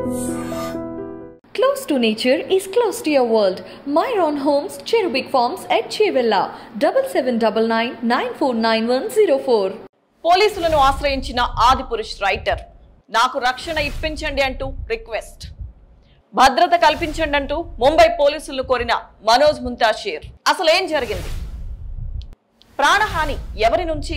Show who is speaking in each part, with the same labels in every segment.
Speaker 1: Close to nature is close to your world. Myron Homes, Cherubic Farms at Chevilla, 7799 949104.
Speaker 2: పోలీసులను ఆశ్రయించిన Adipurush writer నాకు రక్షణ ఇప్పించండి అంటూ రిక్వెస్ట్ భద్రత కల్పించండి అంటూ ముంబై పోలీసులను కోరిన మనోజ్ ముంతాషీర్ అసలు ఏం జరిగింది ప్రాణహాని ఎవరి నుంచి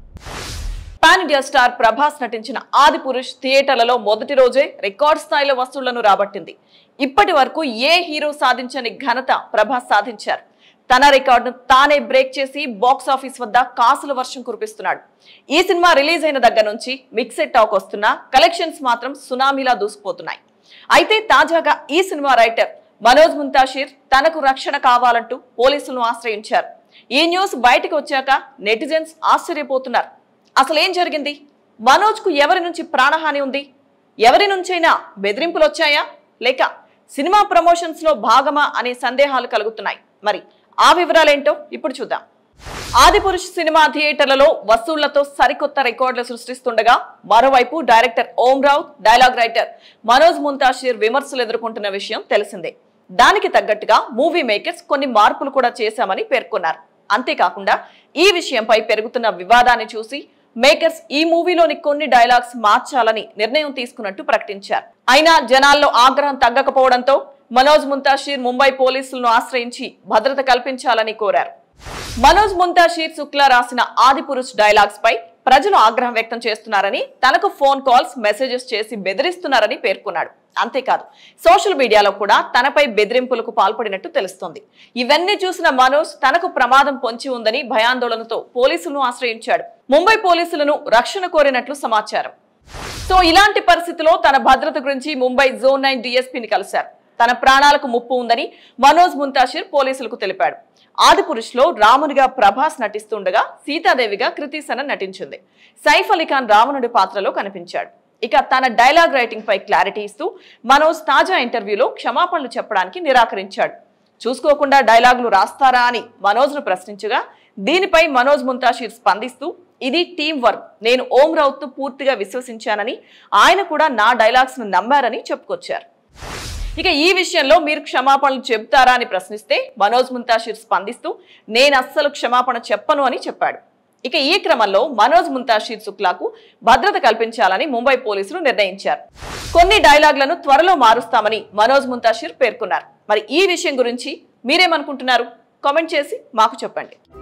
Speaker 2: పాన్ ఇండియా స్టార్ ప్రభాస్ నటించిన ఆదిపురుష్ థియేటర్లలో మొదటి రోజే రికార్డ్ స్థాయిలో వసూళ్లను రాబట్టింది ఇప్పటి వరకు ఏ హీరో సాధించని ఘనత ప్రభాస్ సాధించారు తన రికార్డును తానే బ్రేక్ చేసి బాక్స్ ఆఫీస్ వద్ద కాసుల వర్షం కురిపిస్తున్నాడు ఈ సినిమా రిలీజ్ అయిన దగ్గర నుంచి మిక్సెడ్ టాక్ వస్తున్నా కలెక్షన్స్ మాత్రం సునామీలా దూసుకుపోతున్నాయి అయితే తాజాగా ఈ సినిమా రైటర్ మనోజ్ ముంతాషీర్ తనకు రక్షణ కావాలంటూ పోలీసులను ఆశ్రయించారు ఈ న్యూస్ బయటకు వచ్చాక నెటిజన్స్ ఆశ్చర్యపోతున్నారు అసలు ఏం జరిగింది మనోజ్ కు ఎవరి నుంచి ప్రాణహాని ఉంది ఎవరి నుంచైనా బెదిరింపులు వచ్చాయా లేక సినిమా ప్రమోషన్స్ లో భాగమా అనే సందేహాలు కలుగుతున్నాయి మరి ఆ వివరాలేంటో ఇప్పుడు చూద్దాం ఆదిపురుష్ సినిమా థియేటర్లలో వసూళ్లతో సరికొత్త రికార్డులు సృష్టిస్తుండగా మరోవైపు director Om Rao dialogue writer Manoj Muntashir విమర్శలు ఎదుర్కొంటున్న విషయం తెలిసిందే దానికి తగ్గట్టుగా మూవీ మేకర్స్ కొన్ని మార్పులు కూడా చేశామని పేర్కొన్నారు అంతేకాకుండా ఈ విషయంపై పెరుగుతున్న వివాదాన్ని చూసి మేకర్స్ ఈ మూవీలోని కొన్ని డైలాగ్స్ మార్చాలని నిర్ణయం తీసుకున్నట్టు ప్రకటించారు అయినా జనాల్లో ఆగ్రహం తగ్గకపోవడంతో మనోజ్ ముంతాషీర్ ముంబై పోలీసులను ఆశ్రయించి భద్రత కల్పించాలని కోరారు మనోజ్ ముంతాషీర్ శుక్లా రాసిన ఆదిపురుష్ డైలాగ్స్ పై ప్రజలు ఆగ్రహం వ్యక్తం చేస్తున్నారని తనకు ఫోన్ కాల్స్ మెసేజెస్ చేసి బెదిరిస్తున్నారని పేర్కొన్నాడు అంతేకాదు సోషల్ మీడియాలో కూడా తనపై బెదిరింపులకు పాల్పడినట్టు తెలుస్తోంది ఇవన్నీ చూసిన మనోజ్ తనకు ప్రమాదం పొంచి ఉందని భయాందోళనతో పోలీసులను ఆశ్రయించాడు ముంబై పోలీసులను రక్షణ కోరినట్లు సమాచారం సో ఇలాంటి పరిస్థితిలో తన భద్రత గురించి ముంబై జోన్ నైన్ డిఎస్పీని కలిశారు తన ప్రాణాలకు ముప్పు ఉందని మనోజ్ ముంతాషిర్ పోలీసులకు తెలిపాడు ఆదిపురుష్ లో రామునిగా ప్రభాస్ నటిస్తుండగా సీతాదేవిగా కృతి సనన్ నటించింది సైఫ్ అలీ ఖాన్ రావణుడి పాత్రలో కనిపించాడు ఇక తన డైలాగ్ రైటింగ్ పై క్లారిటీ ఇస్తూ మనోజ్ తాజా ఇంటర్వ్యూలో క్షమాపణలు చెప్పడానికి నిరాకరించాడు చూసుకోకుండా డైలాగులు రాస్తారా అని మనోజ్ను ప్రశ్నించగా దీనిపై మనోజ్ ముంతాషీర్ స్పందిస్తూ ఇది టీం వర్క్ నేను ఓం రౌత్ పూర్తిగా విశ్వసించానని ఆయన కూడా నా డైలాగ్స్ ను నమ్మారని చెప్పుకొచ్చారు ఇక ఈ విషయంలో మీరు క్షమాపణలు చెబుతారా అని ప్రశ్నిస్తే మనోజ్ ముంతాషీర్ స్పందిస్తూ నేను అస్సలు క్షమాపణ చెప్పను అని చెప్పాడు ఇక ఈ క్రమంలో మనోజ్ ముంతాషీర్ శుక్లాకు భద్రత కల్పించాలని ముంబై పోలీసులు నిర్ణయించారు కొన్ని డైలాగ్లను త్వరలో మారుస్తామని మనోజ్ ముంతాషీర్ పేర్కొన్నారు మరి ఈ విషయం గురించి మీరేమనుకుంటున్నారు కామెంట్ చేసి మాకు చెప్పండి